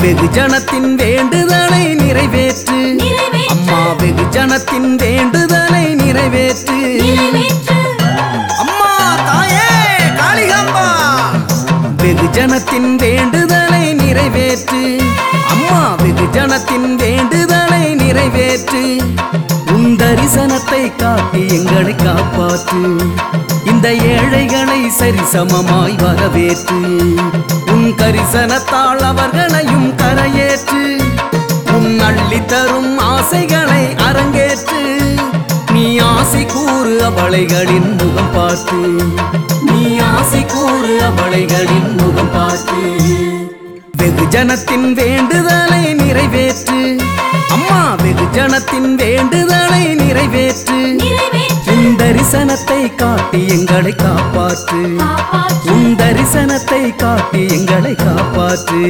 வெகுஜனத்தின் வேண்டுதலை நிறைவேற்று நிறைவேற்று. அம்மா வெகுஜனத்தின் வேண்டுதலை நிறைவேற்று நிறைவேற்று அம்மா தாயே காளிகாம்பா வெகுஜனத்தின் வேண்டுதலை நிறைவேற்று அம்மா வெகுஜனத்தின் வேண்டுதலை நிறைவேற்று உன் தரிசனத்தை காட்டி எங்களை காப்பாற்று இந்த ஏழைகளை சரிசமமாய் வரவேற்று உன் கரிசனத்தால் அவர்களையும் கரையேற்று உன் அள்ளி தரும் ஆசைகளை அரங்கேற்று நீ ஆசை கூறு அபளைகளின் முகம் பார்த்து நீ ஆசை கூறு அபளைகளின் முகம் பார்த்து வெகுஜனத்தின் வேண்டுதலை நிறைவேற்று அம்மா வெகுஜனத்தின் வேண்டுதலை நிறைவேற்று நிறைவேற்று உன் தரிசனத்தை காட்டி எங்களை காப்பாற்று காப்பாற்று உன் தரிசனத்தை காட்டி எங்களை காப்பாற்று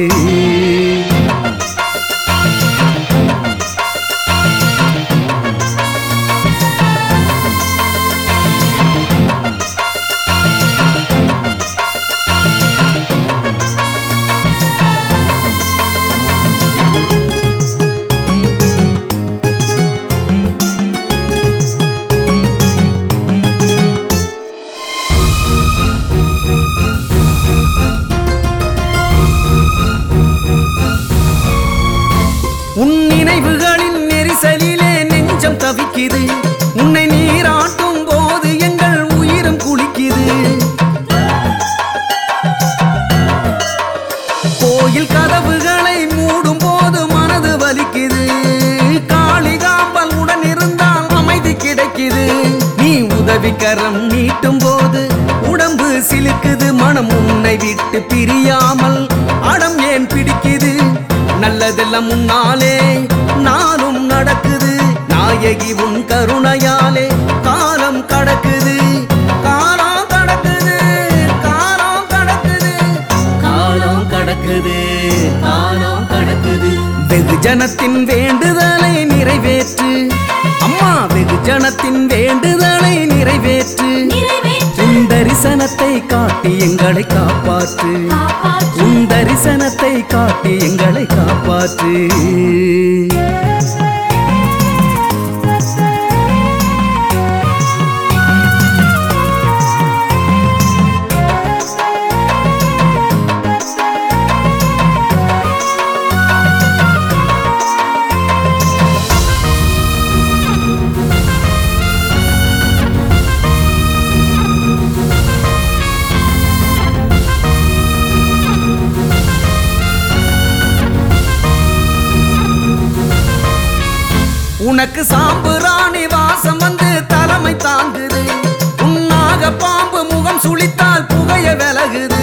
உன் நினைவுகளின் நெரிசலிலே நெஞ்சம் தவிக்குது உன்னை நீராட்டும் போது எங்கள் உயிரும் குளிக்குது கோயில் கதவுகளை மூடும் போது மனது வலிக்குது காளிகாம்பல் உடன் இருந்தால் அமைதி கிடைக்குது நீ உதவிக்கரம் நீட்டும் போது உடம்பு சிலுக்குது மனம் உன்னை விட்டு பிரியாமல் அடம் ஏன் பிடிக்குது நல்லதெல்லாம் முன்னாலே நானும் நடக்குது நாயகி உன் கருணையாலே காலம் கடக்குது காலம் கடக்குது காலம் கடக்குது காலம் கடக்குது காலம் கடக்குது வெகுஜனத்தின் வேண்டுதலை நிறைவேற்று அம்மா வெகுஜனத்தின் வேண்டுதலை நிறைவேற்று நிறைவேற்று உன் தரிசனத்தை காட்டி எங்களை காப்பாற்று காப்பாற்று உன் தரிசனத்தை காட்டி எங்களை காப்பாற்று உனக்கு சாம்பு ராணி வாசம் வந்து தலைமை தாங்குது உன்னாக பாம்பு முகம் சுளித்தால் புகைய விலகுது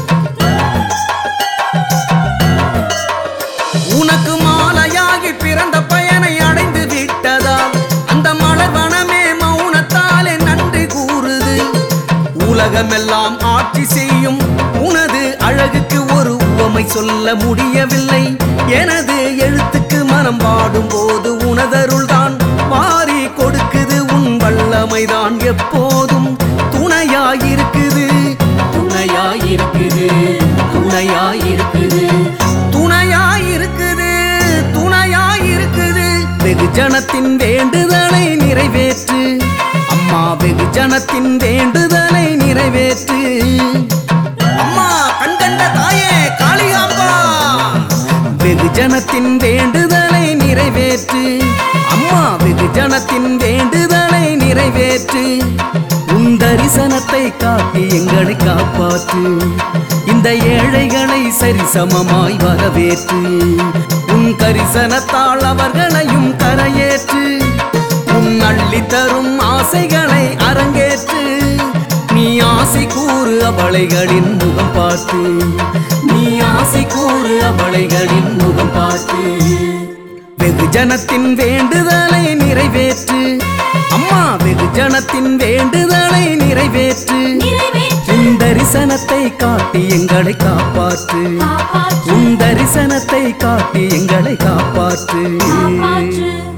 உனக்கு மாலையாகி பிறந்த பயனை அடைந்து விட்டதால் அந்த மலர் வனமே மௌனத்தாலே நன்றி கூறுது உலகமெல்லாம் ஆட்சி செய்யும் உனது அழகுக்கு ஒரு உவமை சொல்ல முடியவில்லை எனது எழுத்துக்கு மனம் பாடும் போது உனதருள்தான் மாறி கொடுக்குது உன் வல்லமைதான் எப்போதும் துணையாயிருக்குது துணையாயிருக்குது துணையாயிருக்குது துணையாயிருக்குது துணையாயிருக்குது வெகுஜனத்தின் வேண்டுதலை நிறைவேற்று அம்மா வெகுஜனத்தின் வேண்டுதலை நிறைவேற்று அம்மா கண்கண்ட தாயே காளிகாம்பா வெகுஜனத்தின் வேண்டுதலை நிறைவேற்று அம்மா வெகுஜனத்தின் வேண்டுதலை நிறைவேற்று உன் தரிசனத்தை காட்டி எங்களை காப்பாற்று இந்த ஏழைகளை சரிசமமாய் வரவேற்று உன் கரிசனத்தால் அவர்களையும் கரையேற்று உன் அள்ளி தரும் ஆசைகளை அரங்கேற்று நீ ஆசை கூறு அபளைகளின் முகம் பார்த்து நீ ஆசை கூறு அபளைகளின் முகம் பார்த்து வெகுஜனத்தின் வேண்டுதலை நிறைவேற்று அம்மா வெகுஜனத்தின் வேண்டுதலை நிறைவேற்று நிறைவேற்று உன் தரிசனத்தை காட்டி எங்களை காப்பாற்று காப்பாற்று உன் தரிசனத்தை காட்டி எங்களை காப்பாற்று காப்பாற்று